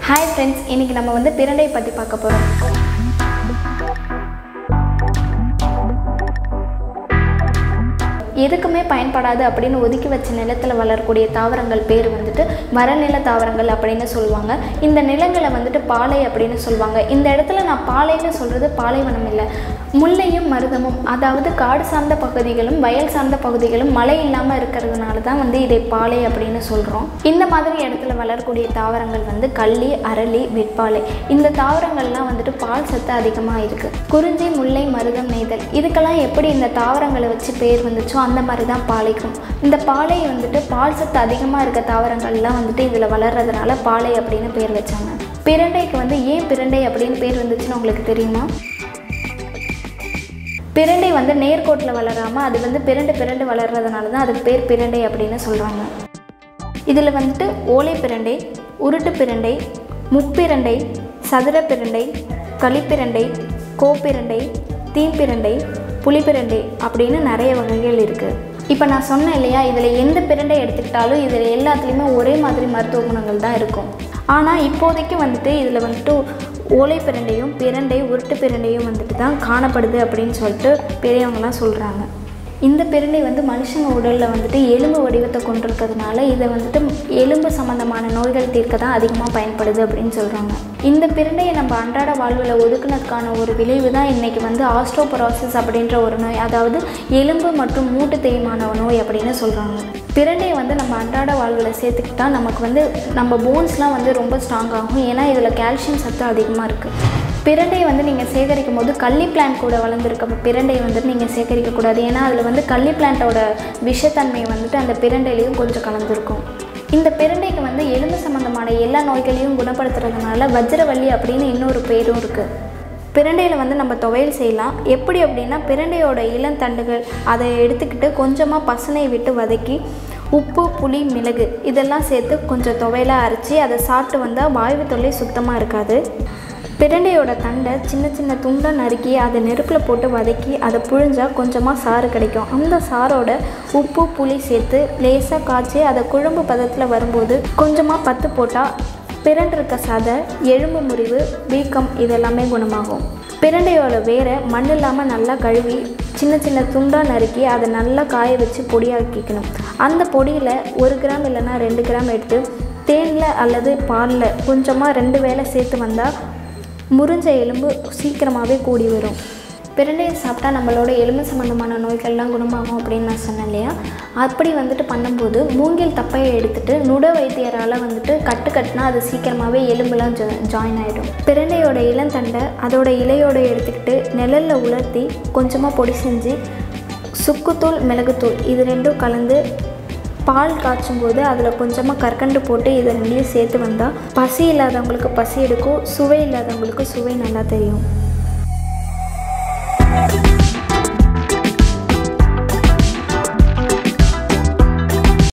hi friends இன்றைக்கி நம்ம வந்து பிரண்டை பற்றி பார்க்க போகிறோம் எதுக்குமே பயன்படாது அப்படின்னு ஒதுக்கி வச்ச நிலத்தில் வளரக்கூடிய தாவரங்கள் பேர் வந்துட்டு மரநில தாவரங்கள் அப்படின்னு சொல்லுவாங்க இந்த நிலங்களை வந்துட்டு பாலை அப்படின்னு சொல்லுவாங்க இந்த இடத்துல நான் பாலைன்னு சொல்கிறது பாலைவனம் இல்லை முல்லையும் மருதமும் அதாவது காடு சார்ந்த பகுதிகளும் வயல் சார்ந்த பகுதிகளும் மழை இல்லாமல் இருக்கிறதுனால தான் வந்து இதை பாலை அப்படின்னு சொல்கிறோம் இந்த மாதிரி இடத்துல வளரக்கூடிய தாவரங்கள் வந்து கள்ளி அரளி வெட்பாலை இந்த தாவரங்கள்லாம் வந்துட்டு பால் சத்து அதிகமாக இருக்குது குறிஞ்சி முல்லை மருதம் நெய்தல் இதுக்கெல்லாம் எப்படி இந்த தாவரங்களை வச்சு பேர் வந்துச்சோ அந்த மாதிரி தான் பாலைக்கும் இந்த பாலை வந்துட்டு பால் சத்து அதிகமாக இருக்க தாவரங்கள்லாம் வந்துட்டு இதில் வளர்றதுனால பாலை அப்படின்னு பேர் வச்சாங்க பிரண்டைக்கு வந்து ஏன் பிரண்டை அப்படின்னு பேர் வந்துச்சுன்னு உங்களுக்கு தெரியுமா பிரண்டை வந்து நேர்கோட்டில் வளராமல் அது வந்து பிரண்டு பிரண்டு வளர்றதுனால தான் அதுக்கு பேர் பிரண்டை அப்படின்னு சொல்கிறாங்க இதில் வந்துட்டு ஓலை பிரண்டை உருட்டு பிரண்டை முப்பிரண்டை சதுர பிரண்டை களிப்பிரண்டை கோப்பிரண்டை தீம்பிரண்டை புளிப்பிரண்டை அப்படின்னு நிறைய வகைகள் இருக்குது இப்போ நான் சொன்னேன் இல்லையா இதில் எந்த பிரண்டை எடுத்துக்கிட்டாலும் இதில் எல்லாத்துலேயுமே ஒரே மாதிரி மருத்துவ குணங்கள் தான் இருக்கும் ஆனால் இப்போதைக்கு வந்துட்டு இதில் வந்துட்டு ஓலை பிரண்டையும் பிரண்டை உருட்டு பிரண்டையும் வந்துட்டு தான் காணப்படுது அப்படின்னு சொல்லிட்டு பெரியவங்களாம் சொல்கிறாங்க இந்த பிரண்டை வந்து மனுஷங்க உடலில் வந்துட்டு எலும்பு வடிவத்தை கொண்டிருக்கிறதுனால இதை வந்துட்டு எலும்பு சம்மந்தமான நோய்கள் தீர்க்க தான் அதிகமாக பயன்படுது அப்படின்னு சொல்கிறாங்க இந்த பிரண்டையை நம்ம அன்றாட வாழ்வில் ஒதுக்குனதுக்கான ஒரு விளைவு தான் இன்றைக்கி வந்து ஆஸ்ட்ரோபொரோசிஸ் அப்படின்ற ஒரு நோய் அதாவது எலும்பு மற்றும் மூட்டு தேய்மான நோய் அப்படின்னு சொல்கிறாங்க பிரண்டையை வந்து நம்ம அன்றாட வாழ்வில் சேர்த்துக்கிட்டா நமக்கு வந்து நம்ம போன்ஸ்லாம் வந்து ரொம்ப ஸ்ட்ராங் ஆகும் ஏன்னா இதில் கால்சியம் சத்து அதிகமாக இருக்குது பிரண்டையை வந்து நீங்கள் சேகரிக்கும் போது கள்ளி பிளான்ட் கூட வளர்ந்துருக்க பிரண்டையை வந்துட்டு நீங்கள் சேகரிக்கக்கூடாது ஏன்னா அதில் வந்து கள்ளி பிளான்ட்டோட விஷத்தன்மை வந்துட்டு அந்த பிரண்டையிலையும் கொஞ்சம் கலந்துருக்கும் இந்த பிரண்டைக்கு வந்து எலும்பு சம்மந்தமான எல்லா நோய்களையும் குணப்படுத்துறதுனால வஜ்ரவள்ளி அப்படின்னு இன்னொரு பேரும் இருக்குது பிரண்டையில் வந்து நம்ம துவையல் செய்யலாம் எப்படி அப்படின்னா பிரண்டையோட இளந்தண்டுகள் அதை எடுத்துக்கிட்டு கொஞ்சமாக பசனை விட்டு வதக்கி உப்பு புளி மிளகு இதெல்லாம் சேர்த்து கொஞ்சம் துவையலாக அரைச்சி அதை சாப்பிட்டு வந்தால் வாய்வு தொல்லை சுத்தமாக இருக்காது பிரண்டையோட தண்டை சின்ன சின்ன துண்டாக நறுக்கி அதை நெருப்பில் போட்டு வதக்கி அதை புழிஞ்சால் கொஞ்சமாக சாறு கிடைக்கும் அந்த சாரோட உப்பு புளி சேர்த்து லேசாக காய்ச்சி அதை குழம்பு பதத்தில் வரும்போது கொஞ்சமாக பத்து போட்டால் பிரண்டு இருக்க சதை எலும்பு முறிவு வீக்கம் இதெல்லாமே குணமாகும் பிரண்டையோட வேரை மண் இல்லாமல் நல்லா கழுவி சின்ன சின்ன துண்டாக நறுக்கி அதை நல்லா காய வச்சு பொடியாக்கிக்கணும் அந்த பொடியில் ஒரு கிராம் இல்லைன்னா ரெண்டு கிராம் எடுத்து தேனில் அல்லது பாலில் கொஞ்சமாக ரெண்டு வேளை சேர்த்து வந்தால் முறிஞ்ச எலும்பு சீக்கிரமாகவே கூடி வரும் பிரண்டையை சாப்பிட்டா நம்மளோட எலும்பு சம்மந்தமான நோய்கள்லாம் குணமாகும் அப்படின்னு நான் சொன்னேன் இல்லையா அப்படி வந்துட்டு பண்ணும்போது மூங்கில் தப்பையை எடுத்துட்டு நுட வைத்தியரால் வந்துட்டு கட்டு கட்டினா அது சீக்கிரமாகவே எலும்புலாம் ஜா ஜாயின் ஆகிடும் பிரண்டையோட இளந்தண்டை அதோட இலையோட எடுத்துக்கிட்டு நிழலில் உலர்த்தி கொஞ்சமாக பொடி செஞ்சு சுக்குத்தூள் மிளகுத்தூள் இது ரெண்டும் கலந்து பால் காய்ச்சும் போது அதில் கொஞ்சமாக கற்கண்டு போட்டு இதை ரெண்டையும் சேர்த்து வந்தால் பசி இல்லாதவங்களுக்கு பசி எடுக்கும் சுவை இல்லாதவங்களுக்கு சுவை நல்லா தெரியும்